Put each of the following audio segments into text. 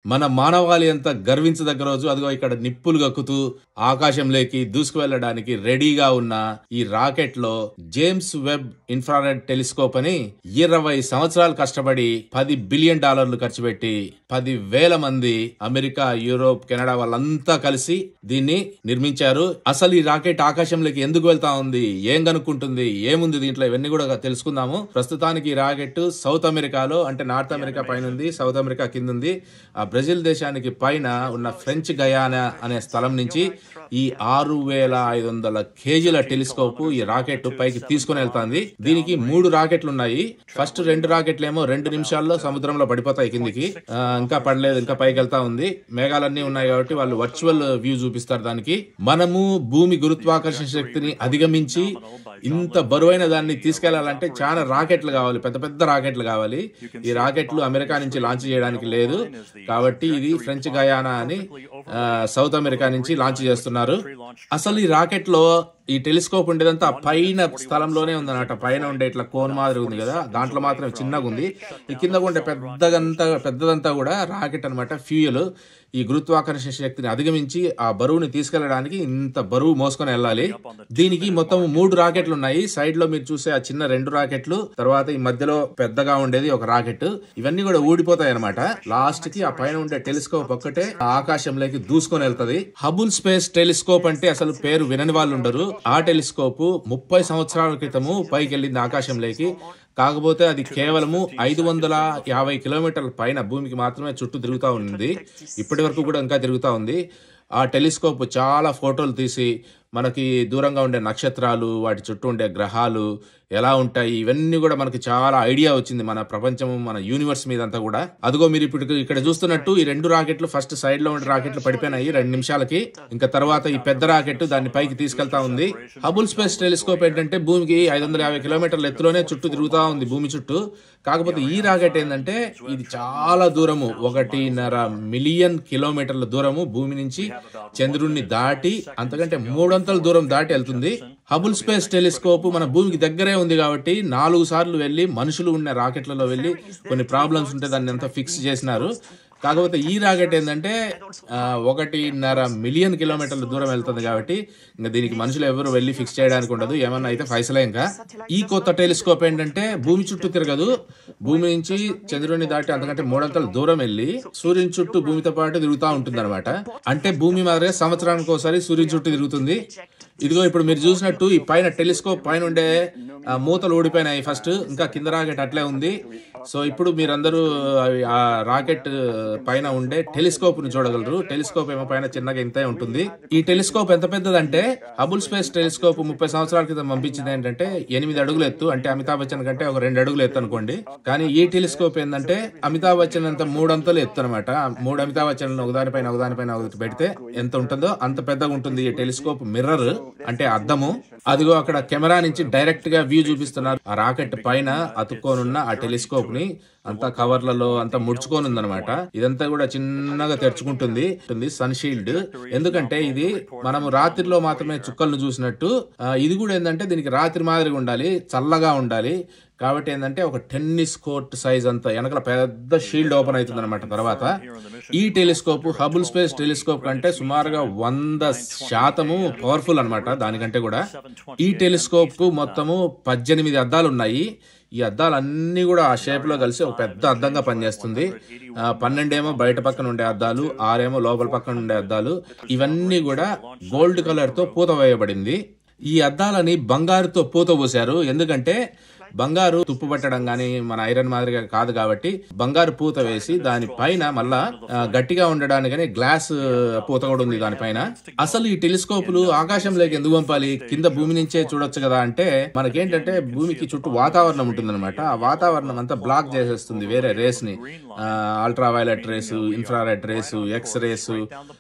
మన మానవాళి అంతా గర్వించదగ్గ రోజు అదిగో ఇక్కడ నిప్పులు గక్కుతూ ఆకాశంలోకి దూసుకు వెళ్ళడానికి రెడీగా ఉన్న ఈ రాకెట్ లో జేమ్స్ వెబ్ ఇన్ఫ్రారెడ్ టెలిస్కోప్ అని ఇరవై సంవత్సరాలు కష్టపడి పది బిలియన్ డాలర్లు ఖర్చు పెట్టి పది వేల మంది అమెరికా యూరోప్ కెనడా వాళ్ళంతా కలిసి దీన్ని నిర్మించారు అసలు ఈ రాకెట్ ఆకాశంలోకి ఎందుకు వెళ్తా ఉంది ఏం కనుక్కుంటుంది ఏముంది దీంట్లో ఇవన్నీ కూడా తెలుసుకుందాము ప్రస్తుతానికి ఈ రాకెట్ సౌత్ అమెరికాలో అంటే నార్త్ అమెరికా పైన ఉంది సౌత్ అమెరికా కింద ఉంది ఆ బ్రెజిల్ దేశానికి పైన ఉన్న ఫ్రెంచ్ గయానా అనే స్థలం నుంచి ఈ ఆరు వేల ఐదు వందల కేజీల టెలిస్కోప్ ఈ రాకెట్ పైకి తీసుకుని వెళ్తాంది దీనికి మూడు రాకెట్లు ఉన్నాయి ఫస్ట్ రెండు రాకెట్లు ఏమో రెండు నిమిషాల్లో సముద్రంలో పడిపోతాయి కిందికి ఆ, ఇంకా పడలేదు ఇంకా పైకి వెళ్తా ఉంది మేఘాలన్నీ ఉన్నాయి కాబట్టి వాళ్ళు వర్చువల్ వ్యూ చూపిస్తారు దానికి మనము భూమి గురుత్వాకర్షణ శక్తిని అధిగమించి ఇంత బరువైన దాన్ని తీసుకెళ్లాలంటే చాలా రాకెట్లు కావాలి పెద్ద పెద్ద రాకెట్లు కావాలి ఈ రాకెట్లు అమెరికా నుంచి లాంచ్ చేయడానికి లేదు కాబట్టి ఇది ఫ్రెంచ్ గయానా అని ఆ, సౌత్ అమెరికా నుంచి లాంచ్ చేస్తున్నారు అసలు ఈ రాకెట్ లో ఈ టెలిస్కోప్ ఉండేదంతా ఆ పైన స్థలంలోనే ఉందన్నమాట పైన ఉండే ఇట్లా కోన్ మాదిరి ఉంది కదా దాంట్లో మాత్రం చిన్నగా ఉంది ఈ కింద ఉండే పెద్దగంతా పెద్దదంతా కూడా రాకెట్ అన్నమాట ఫ్యూయల్ ఈ గురుత్వాకర్షణ శక్తిని అధిగమించి ఆ బరువుని తీసుకెళ్లడానికి ఇంత బరువు మోసుకొని వెళ్ళాలి దీనికి మొత్తం మూడు రాకెట్లు ఉన్నాయి సైడ్ లో మీరు చూసే ఆ చిన్న రెండు రాకెట్లు తర్వాత ఈ మధ్యలో పెద్దగా ఉండేది ఒక రాకెట్ ఇవన్నీ కూడా ఊడిపోతాయి అనమాట లాస్ట్ కి ఆ పైన ఉండే టెలిస్కోప్ ఒక్కటే ఆ ఆకాశంలోకి దూసుకొని వెళ్తది హబుల్ స్పేస్ టెలిస్కోప్ అంటే అసలు పేరు వినని వాళ్ళు ఉండరు ఆ టెలిస్కోప్ ముప్పై సంవత్సరాల క్రితము పైకి వెళ్ళింది ఆకాశంలోకి కాకపోతే అది కేవలము ఐదు వందల యాభై కిలోమీటర్ల పైన భూమికి మాత్రమే చుట్టూ తిరుగుతూ ఉంది ఇప్పటి వరకు కూడా ఇంకా తిరుగుతూ ఉంది ఆ టెలిస్కోప్ చాలా ఫోటోలు తీసి మనకి దూరంగా ఉండే నక్షత్రాలు వాటి చుట్టూ ఉండే గ్రహాలు ఎలా ఉంటాయి ఇవన్నీ కూడా మనకి చాలా ఐడియా వచ్చింది మన ప్రపంచం మన యూనివర్స్ మీద అంతా కూడా అదిగో మీరు ఇప్పుడు ఇక్కడ చూస్తున్నట్టు ఈ రెండు రాకెట్లు ఫస్ట్ సైడ్ లో ఉండే రాకెట్లు పడిపోయినాయి రెండు నిమిషాలకి ఇంకా తర్వాత ఈ పెద్ద రాకెట్ దాన్ని పైకి తీసుకెళ్తా ఉంది హబుల్ స్పేస్ టెలిస్కోప్ ఏంటంటే భూమికి ఐదు వందల యాభై కిలోమీటర్ల ఎత్తులోనే చుట్టూ తిరుగుతా ఉంది భూమి చుట్టూ కాకపోతే ఈ రాకెట్ ఏంటంటే ఇది చాలా దూరము ఒకటిన్నర మిలియన్ కిలోమీటర్ల దూరము భూమి నుంచి చంద్రుణ్ణి దాటి అంతకంటే మూడొంతల దూరం దాటి వెళ్తుంది హబుల్ స్పేస్ టెలిస్కోప్ మన భూమికి దగ్గరే ఉంది కాబట్టి నాలుగు సార్లు వెళ్ళి మనుషులు ఉన్న రాకెట్లలో వెళ్ళి కొన్ని ప్రాబ్లమ్స్ ఉంటే దాన్ని అంతా ఫిక్స్ చేసినారు కాకపోతే ఈ రాకెట్ ఏంటంటే ఆ, ఒకటిన్నర మిలియన్ కిలోమీటర్ల దూరం వెళ్తుంది కాబట్టి ఇంకా దీనికి మనుషులు ఎవరు వెళ్ళి ఫిక్స్ చేయడానికి ఉండదు ఏమన్నా అయితే ఫైసలే ఇంకా ఈ కొత్త టెలిస్కోప్ ఏంటంటే భూమి చుట్టూ తిరగదు భూమి నుంచి చంద్రుని దాటి అంతకంటే మూడంతల దూరం వెళ్ళి సూర్యుని చుట్టూ భూమితో పాటు తిరుగుతూ ఉంటుంది అనమాట అంటే భూమి మాదిరిగా సంవత్సరానికి ఒకసారి సూర్యుని చుట్టూ తిరుగుతుంది ఇదిగో ఇప్పుడు మీరు చూసినట్టు ఈ పైన టెలిస్కోప్ పైన ఉండే ఆ, మూతలు ఊడిపోయినాయి ఫస్ట్ ఇంకా కింద రాకెట్ అట్లే ఉంది సో ఇప్పుడు మీరందరూ అవి ఆ రాకెట్ పైన ఉండే టెలిస్కోప్ ని చూడగలరు టెలిస్కోప్ ఏమో పైన చిన్నగా ఇంతే ఉంటుంది ఈ టెలిస్కోప్ ఎంత పెద్దదంటే హబుల్ స్పేస్ టెలిస్కోప్ ముప్పై సంవత్సరాల క్రితం పంపించింది ఏంటంటే ఎనిమిది అడుగులు ఎత్తు అంటే అమితాబ్ బచ్చన్ కంటే ఒక రెండు అడుగులు ఎత్తు అనుకోండి కానీ ఈ టెలిస్కోప్ ఏంటంటే అమితాబ్ బచ్చన్ అంత మూడంతలు ఎత్తు అనమాట మూడు అమితాబ్ బచ్చన్ ఒకదానిపైన ఒకదానిపైన ఒకటి పెడితే ఎంత ఉంటుందో అంత పెద్దగా ఉంటుంది ఈ టెలిస్కోప్ మిర్రర్ అంటే అద్దము అదిగో అక్కడ కెమెరా నుంచి డైరెక్ట్ గా వ్యూ చూపిస్తున్నారు ఆ రాకెట్ పైన అతుక్కోనున్న ఆ టెలిస్కోప్ ని అంతా కవర్లలో అంతా ముడుచుకొని ఉందన్నమాట ఇదంతా కూడా చిన్నగా తెరుచుకుంటుంది సన్ షీల్డ్ ఎందుకంటే ఇది మనము రాత్రిలో మాత్రమే చుక్కలను చూసినట్టు ఆ, ఇది కూడా ఏంటంటే దీనికి రాత్రి మాదిరిగా ఉండాలి చల్లగా ఉండాలి కాబట్టి ఏంటంటే ఒక టెన్నిస్ కోర్ట్ సైజ్ అంత వెనకాల పెద్ద షీల్డ్ ఓపెన్ అవుతుంది అనమాట తర్వాత ఈ టెలిస్కోప్ హబుల్ స్పేస్ టెలిస్కోప్ కంటే సుమారుగా వంద శాతము పవర్ఫుల్ అన్నమాట దానికంటే కూడా ఈ టెలిస్కోప్ కు మొత్తము పద్దెనిమిది అద్దాలు ఉన్నాయి ఈ అద్దాలన్నీ కూడా ఆ షేప్ లో కలిసి ఒక పెద్ద అద్దంగా పనిచేస్తుంది ఆ, పన్నెండేమో బయట పక్కన ఉండే అద్దాలు ఆరేమో లోపల పక్కన ఉండే అద్దాలు ఇవన్నీ కూడా గోల్డ్ కలర్ తో పూత వేయబడింది ఈ అద్దాలని బంగారుతో పూత పోసారు ఎందుకంటే బంగారు తుప్పు పట్టడం గానీ మన ఐరన్ మాదిరిగా కాదు కాబట్టి బంగారు పూత వేసి దాని పైన మళ్ళా ఆ, గట్టిగా ఉండడానికని గ్లాస్ పూత కూడా ఉంది దానిపైన అసలు ఈ టెలిస్కోపులు ఆకాశంలోకి ఎందుకు పంపాలి కింద భూమి నుంచే చూడొచ్చు కదా అంటే మనకేంటంటే భూమికి చుట్టూ వాతావరణం ఉంటుందన్నమాట ఆ వాతావరణం అంతా బ్లాక్ చేసేస్తుంది వేరే రేస్ ని ultra violet rays infrared rays X rays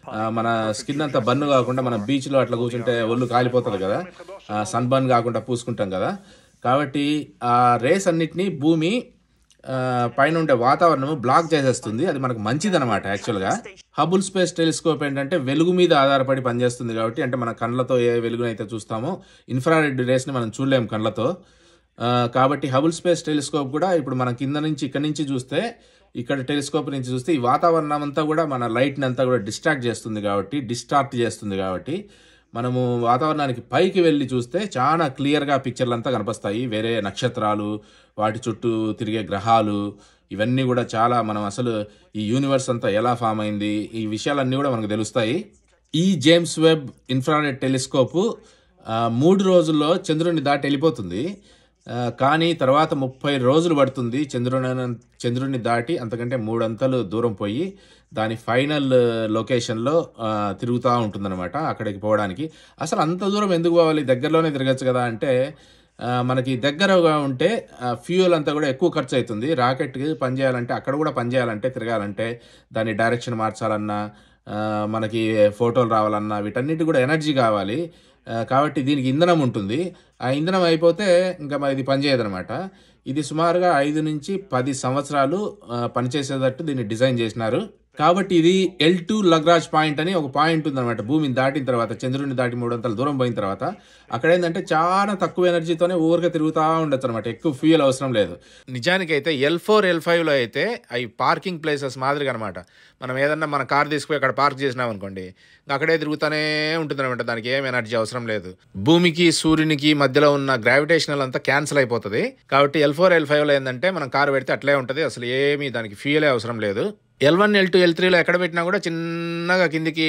మన స్కిన్ అంతా బన్ను కాకుండా మన బీచ్ లో అట్లా కూర్చుంటే ఒళ్ళు కాలిపోతుంది కదా సన్ బర్న్ కాకుండా పూసుకుంటాం కదా కాబట్టి ఆ రేస్ అన్నిటినీ భూమి ఆ, పైన ఉండే వాతావరణం బ్లాక్ చేసేస్తుంది అది మనకు మంచిది అనమాట యాక్చువల్గా హబుల్ స్పేస్ టెలిస్కోప్ ఏంటంటే వెలుగు మీద ఆధారపడి పనిచేస్తుంది కాబట్టి అంటే మన కళ్ళతో ఏ వెలుగునైతే చూస్తామో ఇన్ఫ్రారెడ్ రేస్ని మనం చూడలేము కళ్ళతో ఆ, కాబట్టి హబుల్ స్పేస్ టెలిస్కోప్ కూడా ఇప్పుడు మన కింద నుంచి ఇక్కడ నుంచి చూస్తే ఇక్కడ టెలిస్కోప్ నుంచి చూస్తే ఈ వాతావరణం అంతా కూడా మన లైట్ని అంతా కూడా డిస్ట్రాక్ట్ చేస్తుంది కాబట్టి డిస్టార్ట్ చేస్తుంది కాబట్టి మనము వాతావరణానికి పైకి వెళ్ళి చూస్తే చాలా క్లియర్గా పిక్చర్లు అంతా కనిపిస్తాయి వేరే నక్షత్రాలు వాటి చుట్టూ తిరిగే గ్రహాలు ఇవన్నీ కూడా చాలా మనం అసలు ఈ యూనివర్స్ అంతా ఎలా ఫామ్ అయింది ఈ విషయాలన్నీ కూడా మనకు తెలుస్తాయి ఈ జేమ్స్ వెబ్ ఇన్ఫ్రారెడ్ టెలిస్కోపు ఆ, మూడు రోజుల్లో చంద్రుని దాటి వెళ్ళిపోతుంది ఆ, కానీ తర్వాత ముప్పై రోజులు పడుతుంది చంద్రుని చంద్రుని దాటి అంతకంటే మూడంతలు దూరం పోయి దాని ఫైనల్ లొకేషన్లో ఆ, తిరుగుతూ ఉంటుందన్నమాట అక్కడికి పోవడానికి అసలు అంత దూరం ఎందుకు పోవాలి దగ్గరలోనే తిరగచ్చు కదా అంటే ఆ, మనకి దగ్గరగా ఉంటే ఫ్యూయల్ అంతా కూడా ఎక్కువ ఖర్చు అవుతుంది రాకెట్కి పనిచేయాలంటే అక్కడ కూడా పనిచేయాలంటే తిరగాలంటే దాని డైరెక్షన్ మార్చాలన్నా ఆ, మనకి ఫోటోలు రావాలన్నా వీటన్నిటి కూడా ఎనర్జీ కావాలి ఆ, కాబట్టి దీనికి ఇంధనం ఉంటుంది ఆ ఇంధనం అయిపోతే ఇంకా మరి ఇది పనిచేయదనమాట ఇది సుమారుగా ఐదు నుంచి పది సంవత్సరాలు ఆ, పనిచేసేటట్టు దీన్ని డిజైన్ చేసినారు కాబట్టి ఇది ఎల్ టూ లగ్రాజ్ పాయింట్ అని ఒక పాయింట్ ఉందన్నమాట భూమిని దాటిన తర్వాత చంద్రుడిని దాటి మూడు వందల దూరం పోయిన తర్వాత అక్కడ ఏంటంటే చాలా తక్కువ ఎనర్జీతోనే ఊరికే తిరుగుతూ ఉండొచ్చు అనమాట ఎక్కువ ఫ్యూయల్ అవసరం లేదు నిజానికి అయితే ఎల్ ఫోర్ ఎల్ ఫైవ్లో అయితే అవి పార్కింగ్ ప్లేసెస్ మాదిరిగా అనమాట మనం ఏదన్నా మన కార్ తీసుకుపోయి అక్కడ పార్క్ చేసినాం అనుకోండి ఇంకా అక్కడే తిరుగుతూనే ఉంటుంది అనమాట దానికి ఏం ఎనర్జీ అవసరం లేదు భూమికి సూర్యునికి మధ్యలో ఉన్న గ్రావిటేషనల్ అంతా క్యాన్సిల్ అయిపోతుంది కాబట్టి ఎల్ ఫోర్ ఎల్ ఫైవ్లో ఏంటంటే మనం కార్ పెడితే అట్లే ఉంటుంది అసలు ఏమీ దానికి ఫ్యూయలే అవసరం లేదు L one L two L త్రీలో ఎక్కడ పెట్టినా కూడా చిన్నగా కిందికి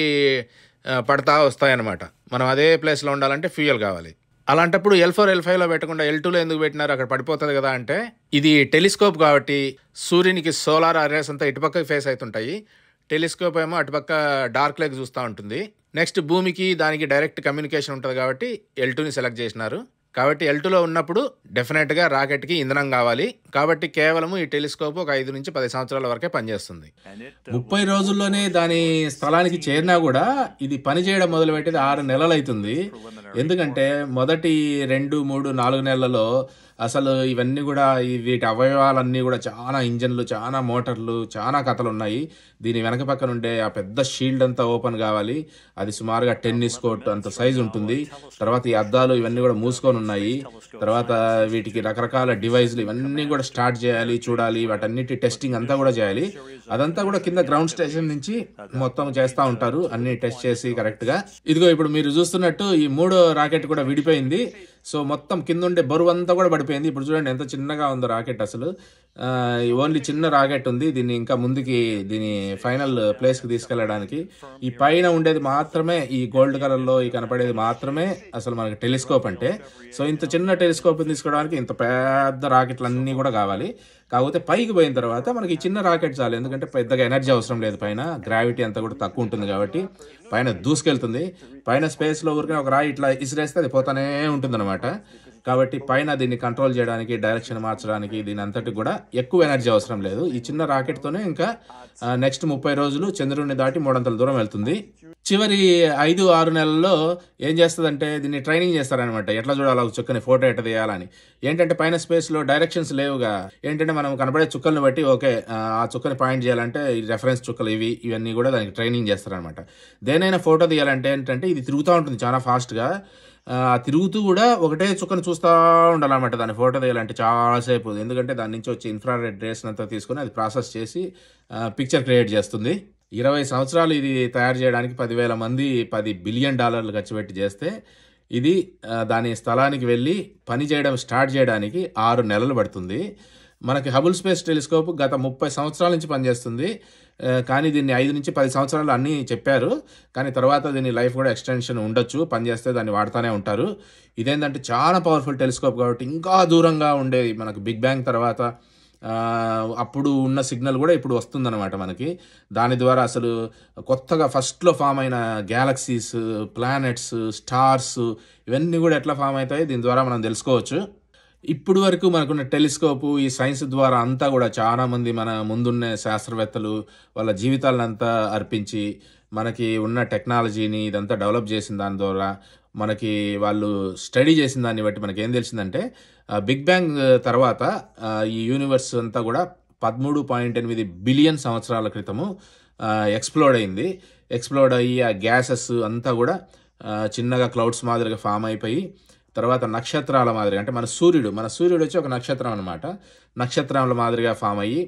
ఆ, పడతా వస్తాయన్నమాట మనం అదే ప్లేస్లో ఉండాలంటే ఫ్యూయల్ కావాలి అలాంటప్పుడు ఎల్ ఫోర్ ఎల్ ఫైవ్లో పెట్టకుండా ఎల్ టూలో ఎందుకు పెట్టినారు అక్కడ పడిపోతుంది కదా అంటే ఇది టెలిస్కోప్ కాబట్టి సూర్యునికి సోలార్ అరేస్ అంతా ఇటుపక్కకి ఫేస్ అవుతుంటాయి టెలిస్కోప్ ఏమో అటుపక్క డార్క్ లెగ్ చూస్తూ ఉంటుంది నెక్స్ట్ భూమికి దానికి డైరెక్ట్ కమ్యూనికేషన్ ఉంటుంది కాబట్టి ఎల్ టూని సెలెక్ట్ చేసినారు కాబట్టి ఎల్ టూలో ఉన్నప్పుడు డెఫినెట్గా రాకెట్కి ఇంధనం కావాలి కాబట్టి కేవలం ఈ టెలిస్కోప్ ఒక ఐదు నుంచి పది సంవత్సరాల వరకే పనిచేస్తుంది ముప్పై రోజుల్లోనే దాని స్థలానికి చేరినా కూడా ఇది పని చేయడం మొదలుపెట్టేది ఆరు నెలలు అవుతుంది ఎందుకంటే మొదటి రెండు మూడు నాలుగు నెలలలో అసలు ఇవన్నీ కూడా ఈ వీటి అవయవాలన్నీ కూడా చాలా ఇంజన్లు చాలా మోటార్లు చాలా కథలు ఉన్నాయి దీని వెనక పక్కన ఉండే ఆ పెద్ద షీల్డ్ అంతా ఓపెన్ కావాలి అది సుమారుగా టెన్నిస్ కోర్ట్ అంత సైజ్ ఉంటుంది తర్వాత ఈ అద్దాలు ఇవన్నీ కూడా మూసుకొని ఉన్నాయి తర్వాత వీటికి రకరకాల డివైజ్లు ఇవన్నీ కూడా స్టార్ట్ చేయాలి చూడాలి వాటన్నిటి టెస్టింగ్ అంతా కూడా చేయాలి అదంతా కూడా కింద గ్రౌండ్ స్టేషన్ నుంచి మొత్తం చేస్తూ ఉంటారు అన్ని టెస్ట్ చేసి కరెక్ట్ గా ఇదిగో ఇప్పుడు మీరు చూస్తున్నట్టు ఈ మూడో రాకెట్ కూడా విడిపోయింది సో మొత్తం కింద ఉండే బరువు అంతా కూడా పడిపోయింది ఇప్పుడు చూడండి ఎంత చిన్నగా ఉందో రాకెట్ అసలు ఆ, ఈ ఓన్లీ చిన్న రాకెట్ ఉంది దీన్ని ఇంకా ముందుకి దీని ఫైనల్ ప్లేస్ కి తీసుకెళ్ళడానికి ఈ పైన ఉండేది మాత్రమే ఈ గోల్డ్ కలర్ లో ఈ కనపడేది మాత్రమే అసలు మనకి టెలిస్కోప్ అంటే సో ఇంత చిన్న టెలిస్కోప్ తీసుకోవడానికి ఇంత పెద్ద రాకెట్లు అన్నీ కూడా కావాలి కాకపోతే పైకి పోయిన తర్వాత మనకి ఈ చిన్న రాకెట్ చాలు ఎందుకంటే పెద్దగా ఎనర్జీ అవసరం లేదు పైన గ్రావిటీ అంతా కూడా తక్కువ ఉంటుంది కాబట్టి పైన దూసుకెళ్తుంది పైన స్పేస్ లో ఊరికే ఒక రాయి ఇట్లా ఇసిరేస్తే అది పోతానే ఉంటుంది కాబట్టి పైన దీన్ని కంట్రోల్ చేయడానికి డైరెక్షన్ మార్చడానికి దీని అంతటి కూడా ఎక్కువ ఎనర్జీ అవసరం లేదు ఈ చిన్న రాకెట్ తోనే ఇంకా నెక్స్ట్ ముప్పై రోజులు చంద్రుడిని దాటి మూడంతల దూరం వెళ్తుంది చివరి ఐదు ఆరు నెలల్లో ఏం చేస్తుందంటే దీన్ని ట్రైనింగ్ చేస్తారనమాట ఎట్లా చూడాలి ఒక చుక్కని ఫోటో ఎట్లా తీయాలని ఏంటంటే పైన స్పేస్ లో డైరెక్షన్స్ లేవుగా ఏంటంటే మనం కనబడే చుక్కల్ని బట్టి ఓకే ఆ చుక్కని పాయింట్ చేయాలంటే ఈ రెఫరెన్స్ చుక్కలు ఇవి ఇవన్నీ కూడా దానికి ట్రైనింగ్ చేస్తారనమాట దేనైనా ఫోటో తీయాలంటే ఏంటంటే ఇది తిరుగుతూ ఉంటుంది చాలా ఫాస్ట్గా ఆ, తిరుగుతూ కూడా ఒకటే చుక్కను చూస్తూ ఉండాలన్నమాట దాని ఫోటో తీయాలంటే చాలాసేపు ఎందుకంటే దాని నుంచి వచ్చే ఇన్ఫ్రారెడ్ రేస్ అంతా తీసుకొని అది ప్రాసెస్ చేసి పిక్చర్ క్రియేట్ చేస్తుంది ఇరవై సంవత్సరాలు ఇది తయారు చేయడానికి పదివేల మంది పది బిలియన్ డాలర్లు ఖర్చు పెట్టి చేస్తే ఇది ఆ, దాని స్థలానికి వెళ్ళి పని చేయడం స్టార్ట్ చేయడానికి ఆరు నెలలు పడుతుంది మనకి హబుల్ స్పేస్ టెలిస్కోప్ గత ముప్పై సంవత్సరాల నుంచి పనిచేస్తుంది ఆ, కానీ దీన్ని ఐదు నుంచి పది సంవత్సరాలు అన్నీ చెప్పారు కానీ తర్వాత దీని లైఫ్ కూడా ఎక్స్టెన్షన్ ఉండొచ్చు పనిచేస్తే దాన్ని వాడుతూనే ఉంటారు ఇదేంటంటే చాలా పవర్ఫుల్ టెలిస్కోప్ కాబట్టి ఇంకా దూరంగా ఉండేది మనకు బిగ్ బ్యాంగ్ తర్వాత ఆ, అప్పుడు ఉన్న సిగ్నల్ కూడా ఇప్పుడు వస్తుందన్నమాట మనకి దాని ద్వారా అసలు కొత్తగా ఫస్ట్లో ఫామ్ అయిన గ్యాలక్సీస్ ప్లానెట్స్ స్టార్స్ ఇవన్నీ కూడా ఎట్లా ఫామ్ అవుతాయి దీని ద్వారా మనం తెలుసుకోవచ్చు ఇప్పుడు వరకు మనకున్న టెలిస్కోపు ఈ సైన్స్ ద్వారా అంతా కూడా చాలా మంది మన ముందున్న శాస్త్రవేత్తలు వాళ్ళ జీవితాలను అంతా అర్పించి మనకి ఉన్న టెక్నాలజీని ఇదంతా డెవలప్ చేసిన దాని ద్వారా మనకి వాళ్ళు స్టడీ చేసిన దాన్ని బట్టి మనకి ఏం తెలిసిందంటే ఆ, బిగ్ బ్యాంగ్ తర్వాత ఆ, ఈ యూనివర్స్ అంతా కూడా పదమూడు పాయింట్ ఎనిమిది బిలియన్ సంవత్సరాల క్రితము ఎక్స్ప్లోడ్ అయింది ఎక్స్ప్లోడ్ అయ్యి ఆ గ్యాసెస్ అంతా కూడా ఆ, చిన్నగా క్లౌడ్స్ మాదిరిగా ఫామ్ అయిపోయి తర్వాత నక్షత్రాల మాదిరిగా అంటే మన సూర్యుడు మన సూర్యుడు వచ్చి ఒక నక్షత్రం అనమాట నక్షత్రాల మాదిరిగా ఫామ్ అయ్యి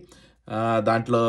ఆ, దాంట్లో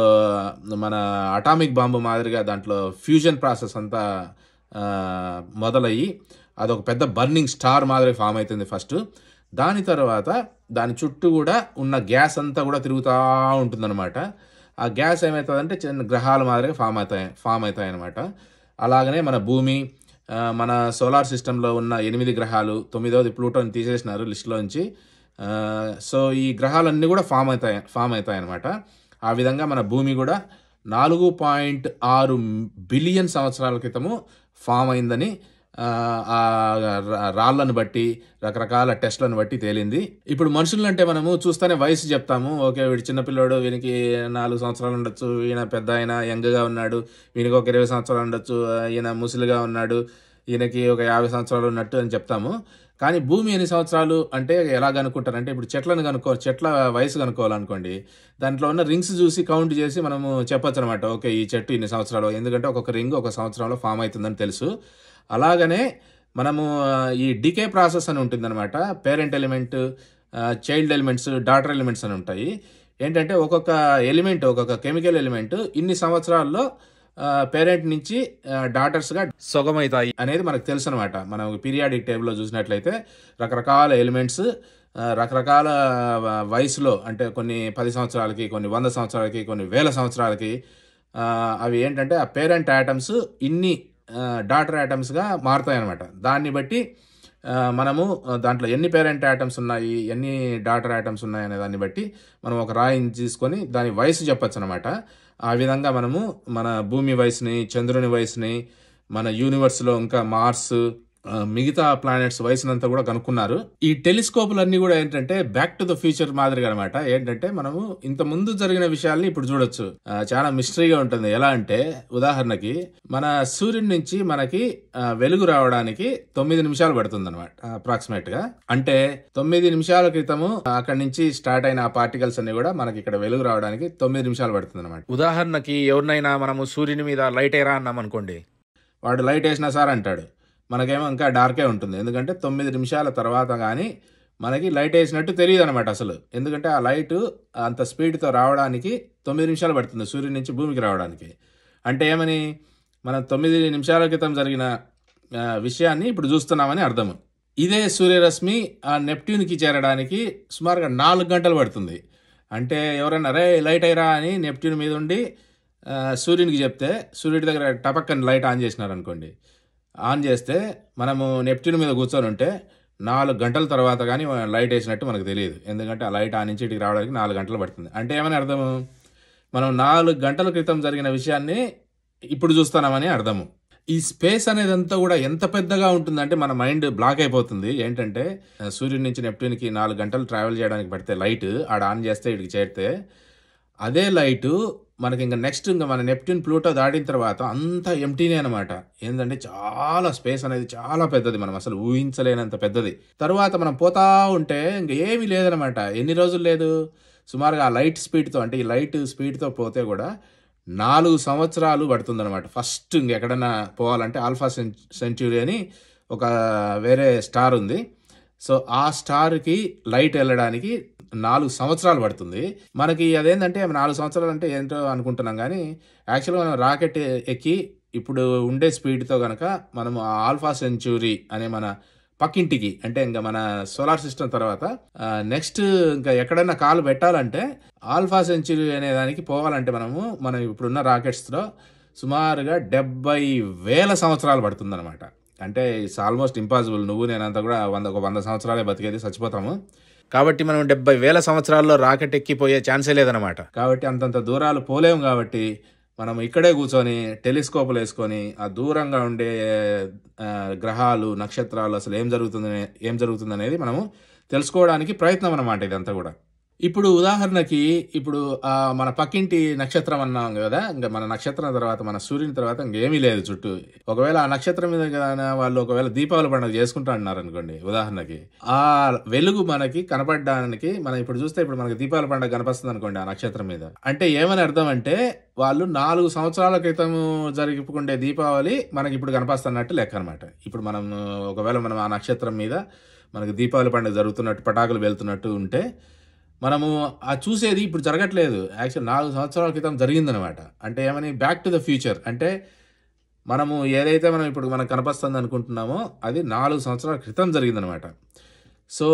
మన అటామిక్ బాంబు మాదిరిగా దాంట్లో ఫ్యూజన్ ప్రాసెస్ అంతా ఆ, మొదలయ్యి అదొక పెద్ద బర్నింగ్ స్టార్ మాదిరి ఫామ్ అవుతుంది ఫస్ట్ దాని తర్వాత దాని చుట్టూ కూడా ఉన్న గ్యాస్ అంతా కూడా తిరుగుతూ ఉంటుందన్నమాట ఆ గ్యాస్ ఏమవుతుందంటే చిన్న గ్రహాల మాదిరిగా ఫామ్ అవుతాయి ఫామ్ అవుతాయి అనమాట అలాగనే మన భూమి ఆ, మన సోలార్ సిస్టంలో ఉన్న ఎనిమిది గ్రహాలు తొమ్మిదవది ప్లూటోని తీసేసినారు లిస్టులోంచి ఆ, సో ఈ గ్రహాలన్నీ కూడా ఫామ్ అవుతాయి ఫామ్ అవుతాయి అనమాట ఆ విధంగా మన భూమి కూడా నాలుగు పాయింట్ ఆరు బిలియన్ సంవత్సరాల క్రితము ఫామ్ అయిందని ఆ, ఆ రా- రాళ్ళను బట్టి రకరకాల టెస్ట్లను బట్టి తేలింది ఇప్పుడు మనుషులు అంటే మనము చూస్తేనే వయసు చెప్తాము ఓకే వీడు చిన్నపిల్లోడు వీనికి నాలుగు సంవత్సరాలు ఉండొచ్చు ఈయన పెద్ద ఆయన యంగ్గా ఉన్నాడు వీనికి ఒక ఇరవై సంవత్సరాలు ఉండొచ్చు ఈయన ముసలిగా ఉన్నాడు ఈయనకి ఒక యాభై సంవత్సరాలు ఉన్నట్టు అని చెప్తాము కానీ భూమి ఎన్ని సంవత్సరాలు అంటే ఎలా కనుక్కుంటారంటే ఇప్పుడు చెట్లను కనుక్కో చెట్ల వయసు కనుక్కోవాలనుకోండి దాంట్లో ఉన్న రింగ్స్ చూసి కౌంట్ చేసి మనము చెప్పొచ్చు అనమాట ఓకే ఈ చెట్టు ఇన్ని సంవత్సరాలు ఎందుకంటే ఒక్కొక్క రింగ్ ఒక సంవత్సరంలో ఫామ్ అవుతుందని తెలుసు అలాగనే మనము ఆ, ఈ డికే ప్రాసెస్ అని ఉంటుందన్నమాట parent element child elements daughter elements అని ఉంటాయి ఏంటంటే ఒక్కొక్క ఎలిమెంట్ ఒక్కొక్క కెమికల్ ఎలిమెంట్ ఇన్ని సంవత్సరాల్లో పేరెంట్ నుంచి డాటర్స్గా సొగమవుతాయి అనేది మనకు తెలుసు అనమాట మనం పీరియాడిక్ టేబుల్లో చూసినట్లయితే రకరకాల ఎలిమెంట్స్ రకరకాల ఆ, వయసులో అంటే కొన్ని పది సంవత్సరాలకి కొన్ని వంద సంవత్సరాలకి కొన్ని వేల సంవత్సరాలకి ఆ, అవి ఏంటంటే ఆ పేరెంట్ యాటమ్స్ ఇన్ని డాటర్ యాటమ్స్గా మారుతాయి అనమాట దాన్ని బట్టి ఆ, మనము ఆ, దాంట్లో ఎన్ని పేరెంట్ యాటమ్స్ ఉన్నాయి ఎన్ని డాటర్ యాటమ్స్ ఉన్నాయి అనే దాన్ని బట్టి మనం ఒక రాయిని తీసుకొని దాని వయసు చెప్పొచ్చు అనమాట ఆ విధంగా మనము మన భూమి వయసుని చంద్రుని వయసుని మన యూనివర్స్లో ఇంకా మార్స్ ఆ, మిగతా ప్లానెట్స్ వయసునంతా కూడా కనుక్కున్నారు ఈ టెలిస్కోపులన్నీ కూడా ఏంటంటే బ్యాక్ టు ద ఫ్యూచర్ మాదిరిగా అనమాట ఏంటంటే మనము ఇంత ముందు జరిగిన విషయాల్ని ఇప్పుడు చూడొచ్చు ఆ, చాలా మిస్టరీగా ఉంటుంది ఎలా అంటే ఉదాహరణకి మన సూర్యుడి నుంచి మనకి ఆ, వెలుగు రావడానికి తొమ్మిది నిమిషాలు పడుతుంది అనమాట అప్రాక్సిమేట్ గా అంటే తొమ్మిది నిమిషాల క్రితము అక్కడి నుంచి స్టార్ట్ అయిన ఆ పార్టికల్స్ అన్ని కూడా మనకి ఇక్కడ వెలుగు రావడానికి తొమ్మిది నిమిషాలు పడుతుంది అనమాట ఉదాహరణకి ఎవరినైనా మనము సూర్యుని మీద లైట్ ఎయిరా అన్నాం అనుకోండి వాడు లైట్ వేసినా సార్ అంటాడు మనకేమో ఇంకా డార్కే ఉంటుంది ఎందుకంటే తొమ్మిది నిమిషాల తర్వాత కానీ మనకి లైట్ వేసినట్టు తెలియదు అనమాట అసలు ఎందుకంటే ఆ లైట్ అంత స్పీడ్తో రావడానికి తొమ్మిది నిమిషాలు పడుతుంది సూర్యుడి నుంచి భూమికి రావడానికి అంటే ఏమని మనం తొమ్మిది నిమిషాల క్రితం జరిగిన ఆ, విషయాన్ని ఇప్పుడు చూస్తున్నామని అర్థము ఇదే సూర్యరశ్మి ఆ నెప్ట్యూన్కి చేరడానికి సుమారుగా నాలుగు గంటలు పడుతుంది అంటే ఎవరైనా రే లైట్ అయ్యరా అని నెప్ట్యూన్ మీద ఉండి ఆ, సూర్యునికి చెప్తే సూర్యుడి దగ్గర టపక్కని లైట్ ఆన్ చేసినారు అనుకోండి ఆన్ చేస్తే మనము నెప్ట్యూన్ మీద కూర్చొని ఉంటే నాలుగు గంటల తర్వాత కానీ లైట్ వేసినట్టు మనకు తెలియదు ఎందుకంటే ఆ లైట్ ఆన్ నుంచి ఇటుకి రావడానికి నాలుగు గంటలు పడుతుంది అంటే ఏమని అర్థము మనం నాలుగు గంటల క్రితం జరిగిన విషయాన్ని ఇప్పుడు చూస్తున్నామని అర్థము ఈ స్పేస్ అనేదంతా కూడా ఎంత పెద్దగా ఉంటుందంటే మన మైండ్ బ్లాక్ అయిపోతుంది ఏంటంటే ఆ, సూర్యుడి నుంచి నెప్ట్యూన్కి నాలుగు గంటలు ట్రావెల్ చేయడానికి పడితే లైట్ ఆడ ఆన్ చేస్తే ఇటుకి చేరితే అదే లైటు మనకి ఇంకా నెక్స్ట్ ఇంకా మన నెప్ట్యూన్ ప్లూటో దాటిన తర్వాత అంతా ఎంటీనే అనమాట ఏంటంటే చాలా స్పేస్ అనేది చాలా పెద్దది మనం అసలు ఊహించలేనంత పెద్దది తర్వాత మనం పోతా ఉంటే ఇంకా ఏమీ లేదనమాట ఎన్ని రోజులు లేదు సుమారుగా ఆ లైట్ స్పీడ్తో అంటే ఈ లైట్ స్పీడ్తో పోతే కూడా నాలుగు సంవత్సరాలు పడుతుందన్నమాట ఫస్ట్ ఇంకెక్కడైనా పోవాలంటే ఆల్ఫా సెంచ్ సెంచురీ అని ఒక వేరే స్టార్ ఉంది సో ఆ స్టార్కి లైట్ వెళ్ళడానికి నాలుగు సంవత్సరాలు పడుతుంది మనకి అదేంటంటే నాలుగు సంవత్సరాలు అంటే ఏంటో అనుకుంటున్నాం కానీ యాక్చువల్గా మనం రాకెట్ ఎక్కి ఇప్పుడు ఉండే స్పీడ్తో కనుక మనం ఆ ఆల్ఫా సెంచురీ అనే మన పక్కింటికి అంటే ఇంకా మన సోలార్ సిస్టమ్ తర్వాత నెక్స్ట్ ఇంకా ఎక్కడైనా కాలు పెట్టాలంటే ఆల్ఫా సెంచురీ అనే దానికి పోవాలంటే మనము మనం ఇప్పుడున్న రాకెట్స్లో సుమారుగా డెబ్బై వేల సంవత్సరాలు పడుతుందన్నమాట అంటే ఇట్స్ ఆల్మోస్ట్ ఇంపాసిబుల్ నువ్వు నేనంతా కూడా వంద ఒక వంద సంవత్సరాలే బతికేది చచ్చిపోతాము కాబట్టి మనం డెబ్బై వేల సంవత్సరాల్లో రాకెట్ ఎక్కిపోయే ఛాన్సే లేదనమాట కాబట్టి అంతంత దూరాలు పోలేము కాబట్టి మనం ఇక్కడే కూర్చొని టెలిస్కోపులు వేసుకొని ఆ దూరంగా ఉండే ఆ, గ్రహాలు నక్షత్రాలు అసలు ఏం జరుగుతుంది ఏం జరుగుతుంది అనేది మనము తెలుసుకోవడానికి ప్రయత్నం అన్నమాట ఇదంతా కూడా ఇప్పుడు ఉదాహరణకి ఇప్పుడు ఆ, మన పక్కింటి నక్షత్రం అన్నాం కదా ఇంకా మన నక్షత్రం తర్వాత మన సూర్యుని తర్వాత ఇంకేమీ లేదు చుట్టూ ఒకవేళ ఆ నక్షత్రం మీద గాన వాళ్ళు ఒకవేళ దీపావళి పండుగ చేసుకుంటా అన్నారు అనుకోండి ఉదాహరణకి ఆ వెలుగు మనకి కనపడడానికి మనం ఇప్పుడు చూస్తే ఇప్పుడు మనకి దీపావళి పండుగ కనిపిస్తుంది అనుకోండి ఆ నక్షత్రం మీద అంటే ఏమని అర్థం అంటే వాళ్ళు నాలుగు సంవత్సరాల క్రితం జరుపుకుండే దీపావళి మనకి ఇప్పుడు కనిపిస్తున్నట్టు లెక్క అనమాట ఇప్పుడు మనం ఒకవేళ మనం ఆ నక్షత్రం మీద మనకి దీపావళి పండుగ జరుగుతున్నట్టు పటాకులు వెళ్తున్నట్టు ఉంటే మనము ఆ చూసేది ఇప్పుడు జరగట్లేదు యాక్చువల్ నాలుగు సంవత్సరాల క్రితం జరిగిందనమాట అంటే ఏమని బ్యాక్ టు ద ఫ్యూచర్ అంటే మనము ఏదైతే మనం ఇప్పుడు మనకు కనపస్తుంది అనుకుంటున్నామో అది నాలుగు సంవత్సరాల క్రితం జరిగిందనమాట సో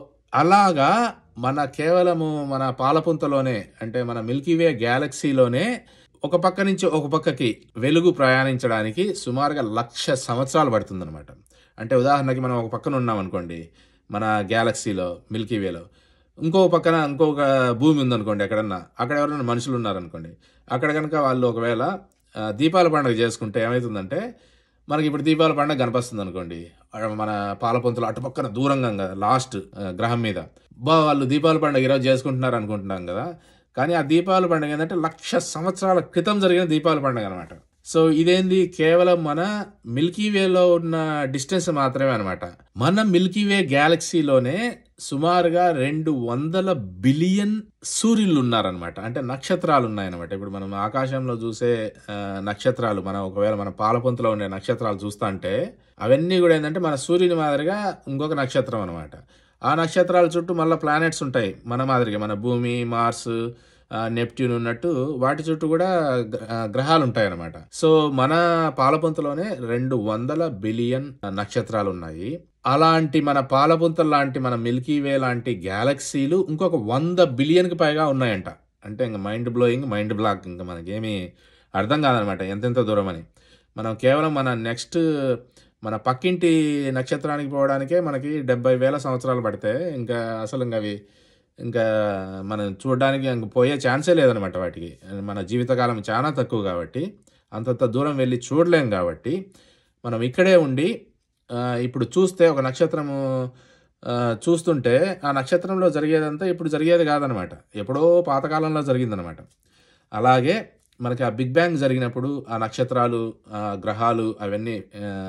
అలాగా మన కేవలము మన పాలపుంతలోనే అంటే మన మిల్కీవే గ్యాలక్సీలోనే ఒక పక్క నుంచి ఒక పక్కకి వెలుగు ప్రయాణించడానికి సుమారుగా లక్ష సంవత్సరాలు పడుతుందన్నమాట అంటే ఉదాహరణకి మనం ఒక పక్కన ఉన్నాం అనుకోండి మన గ్యాలక్సీలో మిల్కీవేలో ఇంకో పక్కన ఇంకొక భూమి ఉందనుకోండి ఎక్కడన్నా అక్కడ ఎవరైనా మనుషులు ఉన్నారనుకోండి అక్కడ కనుక వాళ్ళు ఒకవేళ ఆ, దీపాల పండుగ చేసుకుంటే ఏమవుతుందంటే మనకి ఇప్పుడు దీపాల పండుగ కనిపిస్తుంది అనుకోండి అక్కడ మన పాలపొంతులు అటు పక్కన దూరంగా కదా లాస్ట్ గ్రహం మీద బా వాళ్ళు దీపాల పండుగ ఈరోజు చేసుకుంటున్నారు అనుకుంటున్నాం కదా కానీ ఆ దీపాల పండుగ ఏంటంటే లక్ష సంవత్సరాల క్రితం జరిగిన దీపాల పండుగ అనమాట సో ఇదేంది కేవలం మన మిల్కీవేలో ఉన్న డిస్టెన్స్ మాత్రమే అనమాట మన మిల్కీవే గ్యాలక్సీలోనే సుమారుగా రెండు వందల బిలియన్ సూర్యులు ఉన్నారనమాట అంటే నక్షత్రాలు ఉన్నాయన్నమాట ఇప్పుడు మనం ఆకాశంలో చూసే ఆ, నక్షత్రాలు మనం ఒకవేళ మన పాలపొంతులో ఉండే నక్షత్రాలు చూస్తా అంటే అవన్నీ కూడా ఏంటంటే మన సూర్యుని మాదిరిగా ఇంకొక నక్షత్రం అనమాట ఆ నక్షత్రాల చుట్టూ మళ్ళీ ప్లానెట్స్ ఉంటాయి మన మాదిరిగా మన భూమి మార్స్ ఆ, నెప్ట్యూన్ ఉన్నట్టు వాటి చుట్టూ కూడా గ్ర- ఆ, గ్రహాలు ఉంటాయి అన్నమాట సో మన పాలపుంతలోనే రెండు వందల బిలియన్ నక్షత్రాలు ఉన్నాయి అలాంటి మన పాలపుంతలు లాంటి మన మిల్కీవే లాంటి గ్యాలక్సీలు ఇంకొక వంద బిలియన్కి పైగా ఉన్నాయంట అంటే ఇంకా మైండ్ బ్లోయింగ్ మైండ్ బ్లాక్ ఇంకా మనకేమీ అర్థం కాదనమాట ఎంతెంత దూరం అని మనం కేవలం మన నెక్స్ట్ మన పక్కింటి నక్షత్రానికి పోవడానికే మనకి డెబ్బై వేల సంవత్సరాలు పడితే ఇంకా అసలు ఇంకా అవి ఇంకా మనం చూడడానికి ఇంక పోయే ఛాన్సే లేదనమాట వాటికి మన జీవితకాలం చాలా తక్కువ కాబట్టి అంతంత దూరం వెళ్ళి చూడలేం కాబట్టి మనం ఇక్కడే ఉండి ఆ, ఇప్పుడు చూస్తే ఒక నక్షత్రము ఆ, చూస్తుంటే ఆ నక్షత్రంలో జరిగేదంతా ఇప్పుడు జరిగేది కాదనమాట ఎప్పుడో పాతకాలంలో జరిగిందనమాట అలాగే మనకి ఆ బిగ్ బ్యాంగ్ జరిగినప్పుడు ఆ నక్షత్రాలు ఆ గ్రహాలు అవన్నీ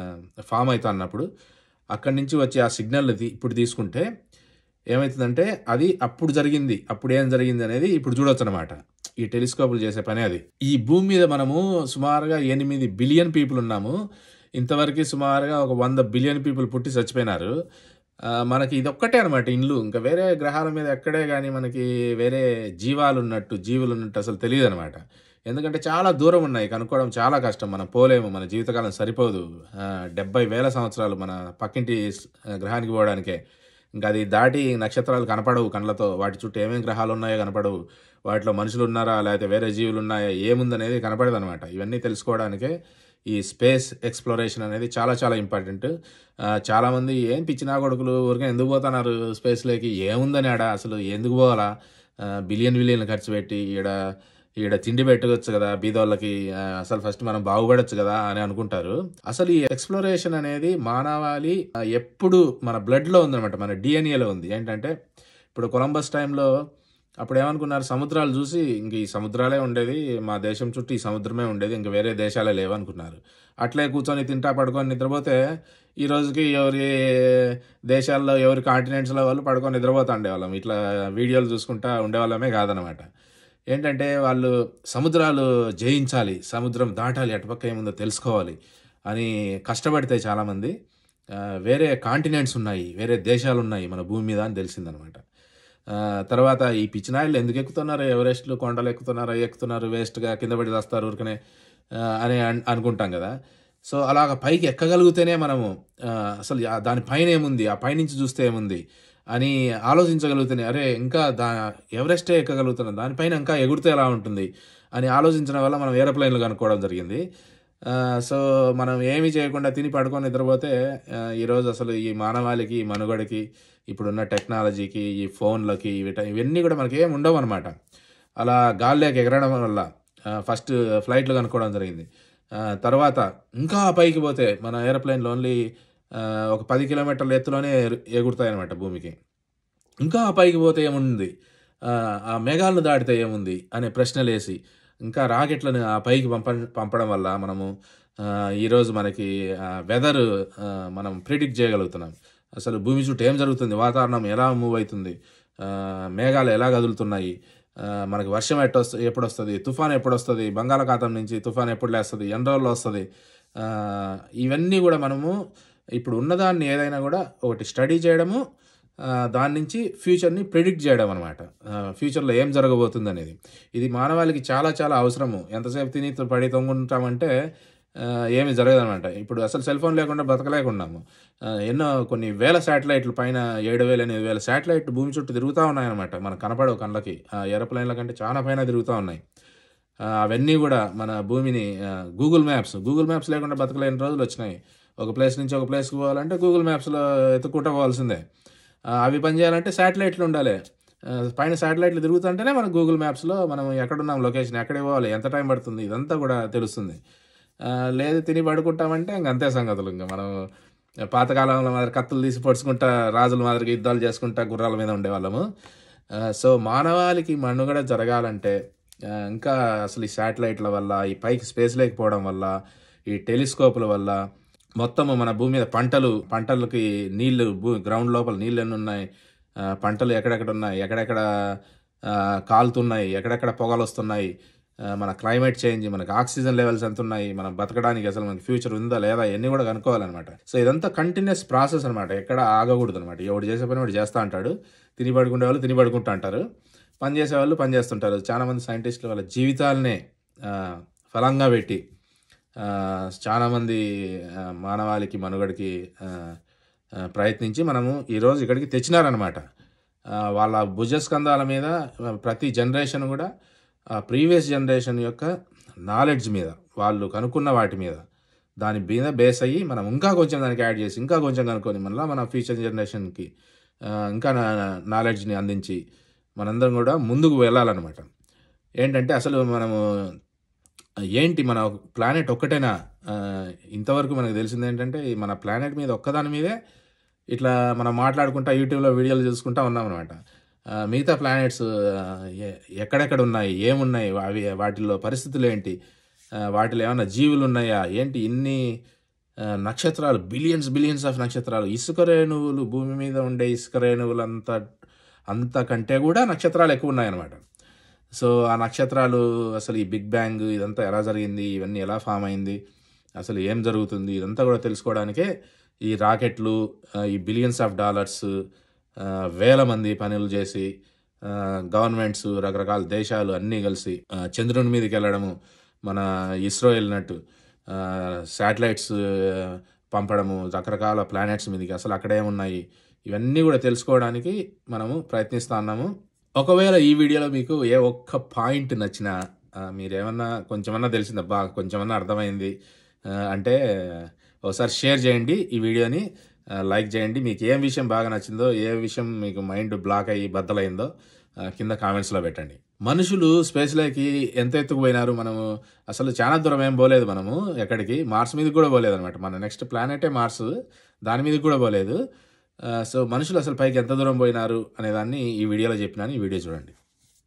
ఫామ్ అవుతా అన్నప్పుడు అక్కడి నుంచి వచ్చే ఆ సిగ్నల్ ఇప్పుడు తీసుకుంటే ఏమవుతుందంటే అది అప్పుడు జరిగింది అప్పుడు ఏం జరిగింది అనేది ఇప్పుడు చూడొచ్చు అనమాట ఈ టెలిస్కోపులు చేసే పని అది ఈ భూమి మీద మనము సుమారుగా ఎనిమిది బిలియన్ పీపుల్ ఉన్నాము ఇంతవరకు సుమారుగా ఒక వంద బిలియన్ పీపుల్ పుట్టి చచ్చిపోయినారు ఆ, మనకి ఇది ఒక్కటే అనమాట ఇండ్లు ఇంకా వేరే గ్రహాల మీద ఎక్కడే కానీ మనకి వేరే జీవాలు ఉన్నట్టు జీవులు ఉన్నట్టు అసలు తెలియదు అనమాట ఎందుకంటే చాలా దూరం ఉన్నాయి కనుక్కోవడం చాలా కష్టం మనం పోలేము మన జీవితకాలం సరిపోదు ఆ, డెబ్బై వేల సంవత్సరాలు మన పక్కింటి స్- గ్రహానికి పోవడానికే ఇంకా అది దాటి నక్షత్రాలు కనపడవు కళ్ళతో వాటి చుట్టూ ఏమేమి గ్రహాలు ఉన్నాయో కనపడవు వాటిలో మనుషులు ఉన్నారా లేకపోతే వేరే జీవులు ఉన్నాయా ఏముందనేది కనపడదు అనమాట ఇవన్నీ తెలుసుకోవడానికే ఈ స్పేస్ ఎక్స్ప్లోరేషన్ అనేది చాలా చాలా ఇంపార్టెంట్ చాలామంది ఏం పిచ్చినా కొడుకులు ఊరికే ఎందుకు పోతున్నారు స్పేస్లోకి ఏముందని ఆడ అసలు ఎందుకు పోవాలా బిలియన్ బిలియన్ ఖర్చు పెట్టి ఈడ ఈడ తిండి పెట్టుకోవచ్చు కదా బీదోళ్ళకి ఆ, అసలు ఫస్ట్ మనం బాగుపడొచ్చు కదా అని అనుకుంటారు అసలు ఈ ఎక్స్ప్లోరేషన్ అనేది మానవాళి ఆ, ఎప్పుడు మన బ్లడ్ లో ఉందన్నమాట మన డిఎన్ఏలో ఉంది ఏంటంటే ఇప్పుడు కొలంబస్ టైంలో అప్పుడు ఏమనుకున్నారు సముద్రాలు చూసి ఇంక ఈ సముద్రాలే ఉండేది మా దేశం చుట్టూ ఈ సముద్రమే ఉండేది ఇంక వేరే దేశాలే లేవనుకున్నారు అట్లే కూర్చొని తింటా పడుకొని నిద్రపోతే ఈ రోజుకి ఎవరి దేశాల్లో ఎవరి కాంటినెంట్స్లో వాళ్ళు పడుకొని నిద్రపోతా ఉండేవాళ్ళం ఇట్లా వీడియోలు చూసుకుంటా ఉండేవాళ్ళమే కాదనమాట ఏంటంటే వాళ్ళు సముద్రాలు జయించాలి సముద్రం దాటాలి అటుపక్క ఏముందో తెలుసుకోవాలి అని కష్టపడితే చాలామంది ఆ, వేరే కాంటినెంట్స్ ఉన్నాయి వేరే దేశాలు ఉన్నాయి మన భూమి మీద అని తెలిసిందనమాట ఆ, తర్వాత ఈ పిచ్చినాయిలు ఎందుకు ఎక్కుతున్నారు ఎవరెస్ట్లు కొండలు ఎక్కుతున్నారు అవి ఎక్కుతున్నారు వేస్ట్గా కింద పడి వస్తారు ఊరికనే ఆ, అని అన్- అనుకుంటాం కదా సో అలాగ పైకి ఎక్కగలిగితేనే మనము ఆ, అసలు ఆ దాని పైన ఏముంది ఆ పైనుంచి చూస్తే ఏముంది అని ఆలోచించగలుగుతేనే అరే ఇంకా దా ఎవరెస్టే ఎక్కగలుగుతున్నాం దానిపైన ఇంకా ఎగురితే ఎలా ఉంటుంది అని ఆలోచించడం వల్ల మనం ఏరోప్లేన్లు కనుక్కోవడం జరిగింది ఆ, సో మనం ఏమీ చేయకుండా తిని పడుకొని నిద్రపోతే ఆ, ఈరోజు అసలు ఈ మానవాళికి ఈ మనుగడకి ఇప్పుడున్న టెక్నాలజీకి ఈ ఫోన్లకి వీట ఇవన్నీ కూడా మనకి ఏం ఉండవు అనమాట అలా గాల్లోకి ఎగరడం వల్ల ఆ, ఫస్ట్ ఫ్లైట్లు కనుక్కోవడం జరిగింది ఆ, తర్వాత ఇంకా పైకి పోతే మన ఏరోప్లేన్లు ఓన్లీ ఆ, ఒక పది కిలోమీటర్ల ఎత్తులోనే ఎగురుతాయి అనమాట భూమికి ఇంకా పైకి పోతే ఏముంది ఆ, ఆ మేఘాలను దాటితే ఏముంది అనే ప్రశ్నలు వేసి ఇంకా రాకెట్లను ఆ పైకి పంప పంపడం వల్ల మనము ఆ, ఈరోజు మనకి వెదర్ మనం ప్రిడిక్ట్ చేయగలుగుతున్నాం అసలు భూమి చుట్టూ ఏం జరుగుతుంది వాతావరణం ఎలా మూవ్ అవుతుంది ఆ, మేఘాలు ఎలా కదులుతున్నాయి ఆ, మనకి వర్షం ఎట్టు వస్తుంది ఎప్పుడు వస్తుంది తుఫాన్ ఎప్పుడు వస్తుంది బంగాళాఖాతం నుంచి తుఫాన్ ఎప్పుడు లేస్తుంది ఎన్ని రోజుల్లో వస్తుంది ఆ, ఇవన్నీ కూడా మనము ఇప్పుడు ఉన్నదాన్ని ఏదైనా కూడా ఒకటి స్టడీ చేయడము ఆ, దాని నుంచి ఫ్యూచర్ని ప్రిడిక్ట్ చేయడం అనమాట ఫ్యూచర్లో ఏం జరగబోతుంది అనేది ఇది మానవాళికి చాలా చాలా అవసరము ఎంతసేపు తిని పడి తొంగుంటామంటే ఆ, ఏమి జరగదనమాట ఇప్పుడు అసలు సెల్ ఫోన్ లేకుండా బతకలేకున్నాము ఆ, ఎన్నో కొన్ని వేల శాటిలైట్లు పైన ఏడు వేల ఎనిమిది వేల శాటిలైట్ భూమి చుట్టూ తిరుగుతూ ఉన్నాయన్నమాట మనకు కనపడవు కళ్ళకి ఆ ఏరోప్లేన్ల కంటే చాలా పైన తిరుగుతూ ఉన్నాయి ఆ, అవన్నీ కూడా మన భూమిని ఆ, గూగుల్ మ్యాప్స్ గూగుల్ మ్యాప్స్ లేకుండా బతకలేని రోజులు వచ్చినాయి ఒక ప్లేస్ నుంచి ఒక ప్లేస్కి పోవాలంటే గూగుల్ మ్యాప్స్లో ఎత్తుకుంటూ పోవాల్సిందే ఆ, అవి పనిచేయాలంటే శాటిలైట్లు ఉండాలి ఆ, పైన శాటిలైట్లు తిరుగుతుంటేనే మన గూగుల్ మ్యాప్స్లో మనం ఎక్కడున్నాం లొకేషన్ ఎక్కడికి పోవాలి ఎంత టైం పడుతుంది ఇదంతా కూడా తెలుస్తుంది ఆ, లేదు తిని పడుకుంటామంటే ఇంక అంతే సంగతులు ఇంకా మనం పాతకాలంలో మాదిరి కత్తులు తీసి పొడుచుకుంటా రాజుల మాదిరిగా యుద్ధాలు చేసుకుంటా గుర్రాల మీద ఉండేవాళ్ళము ఆ, సో మానవాళికి మనుగడ జరగాలంటే ఆ, ఇంకా అసలు ఈ శాటిలైట్ల వల్ల ఈ పైకి స్పేస్ లేకపోవడం వల్ల ఈ టెలిస్కోపుల వల్ల మొత్తము మన భూమి మీద పంటలు పంటలకి నీళ్లు భూ గ్రౌండ్ లోపల నీళ్ళు ఎన్ని ఉన్నాయి ఆ, పంటలు ఎక్కడెక్కడ ఉన్నాయి ఎక్కడెక్కడ ఆ, కాలుతున్నాయి ఎక్కడెక్కడ పొగలు వస్తున్నాయి ఆ, మన క్లైమేట్ చేంజ్ మనకి ఆక్సిజన్ లెవెల్స్ ఎంత ఉన్నాయి మనం బతకడానికి అసలు మనకి ఫ్యూచర్ ఉందా లేదా ఇవన్నీ కూడా కనుక్కోవాలన్నమాట సో ఇదంతా కంటిన్యూస్ ప్రాసెస్ అనమాట ఎక్కడ ఆగకూడదు అనమాట ఎవడు చేసే పని వాడు చేస్తూ అంటాడు తిని పడుకునే వాళ్ళు తిని పడుకుంటా అంటారు పని చేసే వాళ్ళు పని చేస్తుంటారు చాలా మంది సైంటిస్టులు వాళ్ళ జీవితాలనే ఆ, ఫలంగా పెట్టి ఆ, చాలామంది ఆ, మానవాళికి మనుగడికి ఆ, ఆ, ప్రయత్నించి మనము ఈరోజు ఇక్కడికి తెచ్చినారనమాట ఆ, వాళ్ళ భుజస్కంధాల మీద ఆ, ప్రతి జనరేషన్ కూడా ప్రీవియస్ జనరేషన్ యొక్క నాలెడ్జ్ మీద వాళ్ళు కనుక్కున్న వాటి మీద దాని మీద బేస్ అయ్యి మనం ఇంకా కొంచెం దానికి యాడ్ చేసి ఇంకా కొంచెం కనుక్కొని మళ్ళీ మన ఫ్యూచర్ జనరేషన్కి ఆ, ఇంకా నాలెడ్జ్ని అందించి మనందరం కూడా ముందుకు వెళ్ళాలన్నమాట ఏంటంటే అసలు మనము ఏంటి మన ప్లానెట్ ఒక్కటేనా ఆ, ఇంతవరకు మనకు తెలిసింది ఏంటంటే ఈ మన ప్లానెట్ మీద ఒక్కదాని మీదే ఇట్లా మనం మాట్లాడుకుంటా యూట్యూబ్లో వీడియోలు చూసుకుంటా ఉన్నాం అనమాట మిగతా ప్లానెట్స్ ఎక్కడెక్కడ ఉన్నాయి ఏమున్నాయి అవి వాటిల్లో పరిస్థితులు ఏంటి ఆ, వాటిలో ఏమైనా జీవులు ఉన్నాయా ఏంటి ఇన్ని ఆ, నక్షత్రాలు బిలియన్స్ బిలియన్స్ ఆఫ్ నక్షత్రాలు ఇసుక రేణువులు భూమి మీద ఉండే ఇసుక రేణువులు అంత అంతకంటే కూడా నక్షత్రాలు ఎక్కువ ఉన్నాయన్నమాట సో ఆ నక్షత్రాలు అసలు ఈ బిగ్ బ్యాంగ్ ఇదంతా ఎలా జరిగింది ఇవన్నీ ఎలా ఫామ్ అయింది అసలు ఏం జరుగుతుంది ఇదంతా కూడా తెలుసుకోవడానికే ఈ రాకెట్లు ఆ, ఈ బిలియన్స్ ఆఫ్ డాలర్స్ ఆ, వేల మంది పనులు చేసి ఆ, గవర్నమెంట్స్ రకరకాల దేశాలు అన్నీ కలిసి ఆ, చంద్రుని మీదకి వెళ్ళడము మన ఇస్రో వెళ్ళినట్టు శాటిలైట్స్ పంపడము రకరకాల ప్లానెట్స్ మీదకి అసలు అక్కడేమున్నాయి ఇవన్నీ కూడా తెలుసుకోవడానికి మనము ప్రయత్నిస్తూ ఉన్నాము ఒకవేళ ఈ వీడియోలో మీకు ఏ ఒక్క పాయింట్ నచ్చినా ఆ, మీరేమన్నా కొంచెమన్నా తెలిసిందబ్బా కొంచెమన్నా అర్థమైంది ఆ, అంటే ఒకసారి షేర్ చేయండి ఈ వీడియోని ఆ, లైక్ చేయండి మీకు ఏం విషయం బాగా నచ్చిందో ఏ విషయం మీకు మైండ్ బ్లాక్ అయ్యి బద్దలైందో ఆ, కింద కామెంట్స్లో పెట్టండి మనుషులు స్పేస్లోకి ఎంత ఎత్తుకు పోయినారు మనము అసలు చాలా దూరం ఏం పోలేదు మనము ఎక్కడికి మార్స్ మీదకి కూడా పోలేదు అనమాట మన నెక్స్ట్ ప్లానెటే మార్స్ దాని మీదకి కూడా పోలేదు ఆ, సో మనుషులు అసలు పైకి ఎంత దూరం పోయినారు అనేదాన్ని ఈ వీడియోలో చెప్పినాను ఈ వీడియో చూడండి